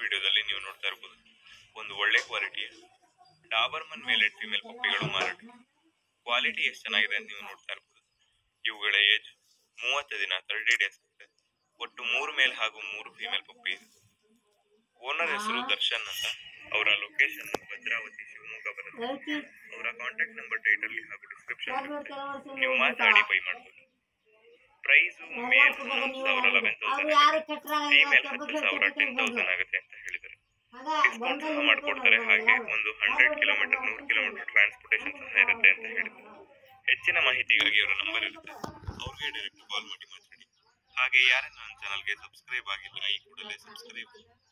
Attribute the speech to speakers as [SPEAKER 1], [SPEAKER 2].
[SPEAKER 1] ವಿಡಿಯೋದಲ್ಲಿ ನೀವು ನೋಡ್ತಾ ಇರ್ಬೋದು ಒಂದು ಒಳ್ಳೆ ಕ್ವಾಲಿಟಿಯ ಡಾಬರ್ಮನ್ ಮೇಲೆಡ್ ಫಿಮೇಲ್ ಪಪ್ಪಿಗಳು ಮಾರಾಟ ಕ್ವಾಲಿಟಿ ಎಷ್ಟು ಚೆನ್ನಾಗಿದೆ ಅಂತ ನೀವು ನೋಡ್ತಾ ಇರ್ಬೋದು ಇವುಗಳ ಏಜ್ ಮೂವತ್ತು ದಿನ ತರ್ಟಿ ಡೇಸ್ ಆಗಿದೆ ಒಟ್ಟು ಮೂರು ಮೇಲ್ ಹಾಗೂ ಮೂರು ಫಿಮೇಲ್ ಪಪ್ಪಿ ಇದೆ ಓನರ್ ಹೆಸರು ದರ್ಶನ್ ಅಂತ ಅವರ ಲೊಕೇಶನ್ ಭದ್ರಾವತಿ ಶಿವಮೊಗ್ಗ ಬರುತ್ತೆ ಅವರ ಕಾಂಟ್ಯಾಕ್ಟ್ ನಂಬರ್ ಟೈಟಲ್ಲಿ ಹಾಗೂ ಡಿಸ್ಕ್ರಿಪ್ಷನ್ ನೀವು ಮಾತಾಡಿ ಬೈ ಮಾಡ್ಬೋದು ಪ್ರೈಸು ಮೇಲ್ ಹನ್ನೊಂದು ಸಾವಿರ ಲೆವೆನ್ ತೌಸಂಡ್ ಫೀಮೇಲ್ ಹತ್ತು ಸಾವಿರ ಟೆನ್ ತೌಸಂಡ್ ಆಗುತ್ತೆ ಅಂತ ಹೇಳಿದ್ದಾರೆ ಡಿಸ್ಕೌಂಟ್ ಸಹ ಮಾಡಿಕೊಡ್ತಾರೆ ಹಾಗೆ ಒಂದು ಹಂಡ್ರೆಡ್ ಕಿಲೋಮೀಟರ್ ನೂರು ಕಿಲೋಮೀಟರ್ ಟ್ರಾನ್ಸ್ಪೋರ್ಟೇಷನ್ ಸಹ ಇರುತ್ತೆ ಅಂತ ಹೇಳಿದ್ದಾರೆ ಹೆಚ್ಚಿನ ಮಾಹಿತಿಗಾಗಿ ಅವರ ನಂಬರ್ ಇರುತ್ತೆ ಅವ್ರಿಗೆ ಡೈರೆಕ್ಟ್ ಕಾಲ್ ಮಾಡಿ ಮಾತಾಡಿ ಹಾಗೆ ಯಾರನ್ನ ನನ್ನ ಚಾನಲ್ಗೆ ಸಬ್ಸ್ಕ್ರೈಬ್ ಆಗಿಲ್ಲ ಈ ಕೂಡಲೇ ಸಬ್ಸ್ಕ್ರೈಬ್